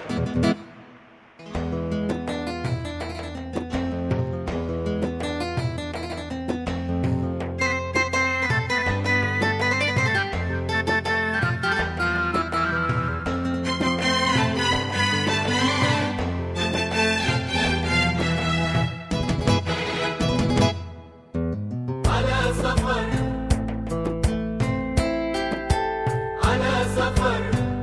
على سفر على سفر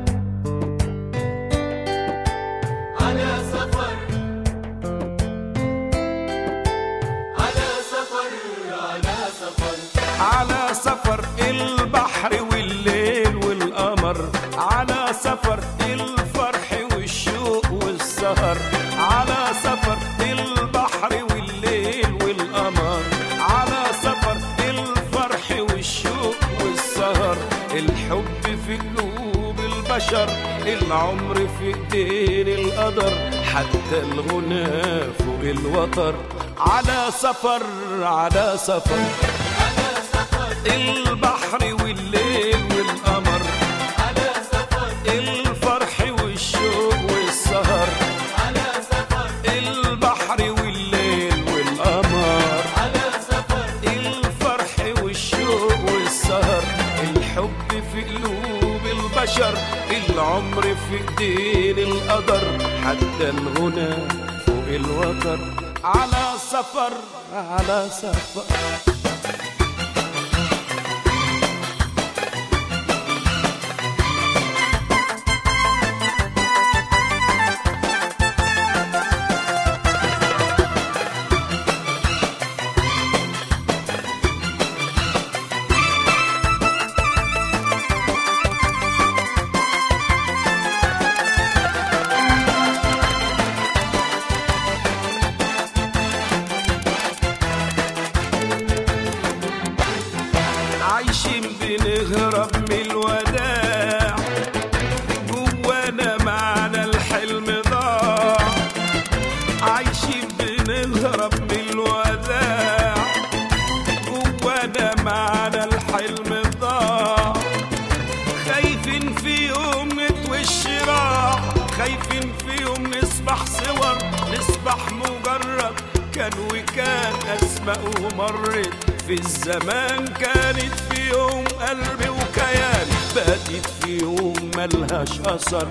على سفر على سفر على سفر على سفر البحر والليل والقمر على سفر الفرح والشوق والسهر على سفر البحر والليل والقمر على سفر الفرح والشوق والسهر الحب في قلوب البشر العمر في ايدين القدر حتى الغنى فوق الوتر على سفر على سفر على سفر البحر والليل والقمر على سفر الفرح والشوق والسهر على سفر البحر والليل والقمر على سفر الفرح والشوق والسهر الحب في قلوب البشر العمر في ايدين القدر حتى الغنى فوق الوتر على سفر على سفر عايشين بنهرب من الوداع جوانا معنى الحلم ضاع عايشين بنهرب من الوداع جوانا معنى الحلم ضاع خايفين في يوم نتوش راح خايفين في يوم نصبح صور نصبح مجرد كان وكان أسماء ومرت في الزمان كانت في يوم قلب وكيان باتت في يوم ملهاش أثر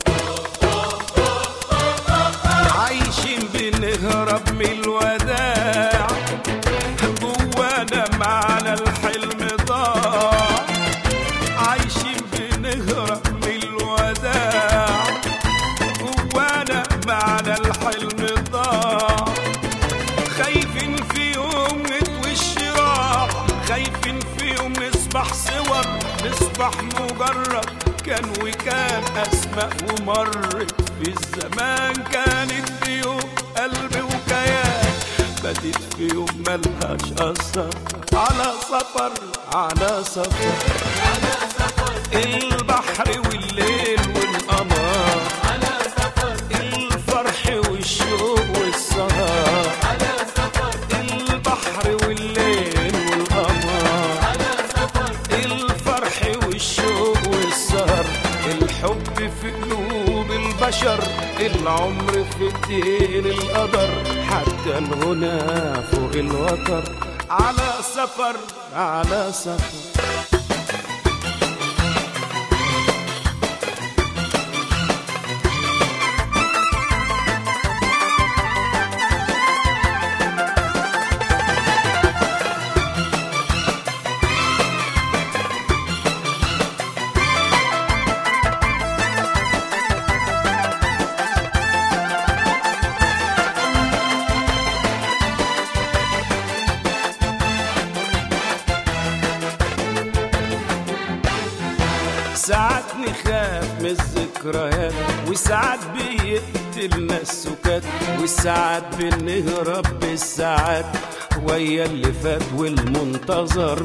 عايشين بنهرب من الوداع جوانا معنى الحلم ضاع عايشين بنهرب من الوداع جوانا معنى الحلم ضاع خايفين في يوم نتوش راح خايفين في يوم نصبح صور نصبح مجرد كان وكان أسماء ومرت في الزمان كانت في يوم قلب وكيان بدت في يوم ملهاش أثر على سفر على سفر على سفر البحر والليل والقمر على سفر الفرح والشوق والسهر على سفر البحر والليل والقمر على سفر الفرح والشوق والسهر الحب في قلوب البشر العمر في ايدين القدر حتى الغنى فوق الوتر على سفر على سفر ساعات نخاف من الذكريات وساعات بيقتلنا السكات وساعات بنهرب بالساعات ويا اللي فات والمنتظر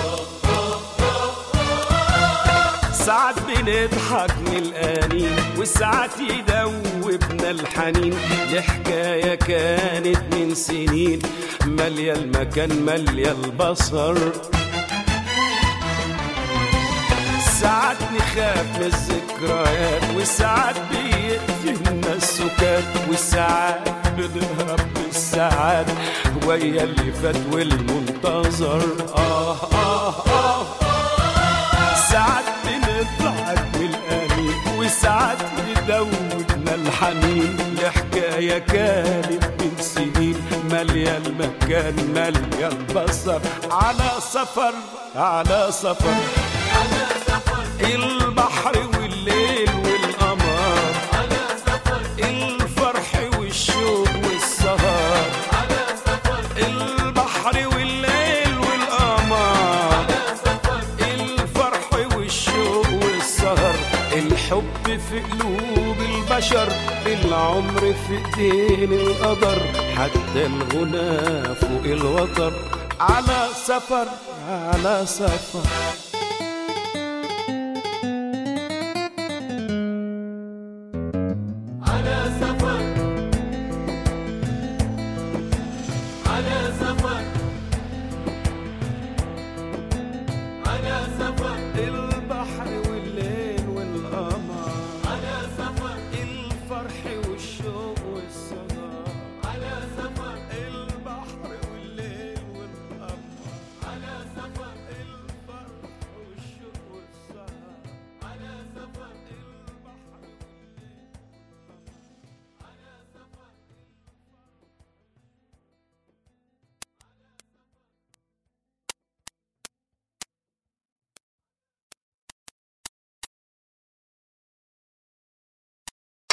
ساعات بنضحك من الآنين وساعات يدوبنا الحنين لحكاية كانت من سنين مالية المكان مالية البصر ساعات نخاف من الذكريات وساعات بيقتلنا السكات وساعات بنهرب بالساعات ويا اللي فات والمنتظر آه آه آه ساعات بنضحك من الآنين وساعات يدودنا الحنين لحكاية كانت من سنين مالية المكان مالية البصر على سفر على سفر على سفر البحر والليل والقمر على سفر الفرح والشوق والسهر على سفر البحر والليل والقمر على سفر الفرح والشوق والسهر الحب في قلوب البشر العمر في ايدين القدر حتى الغنى فوق الوتر على سفر على سفر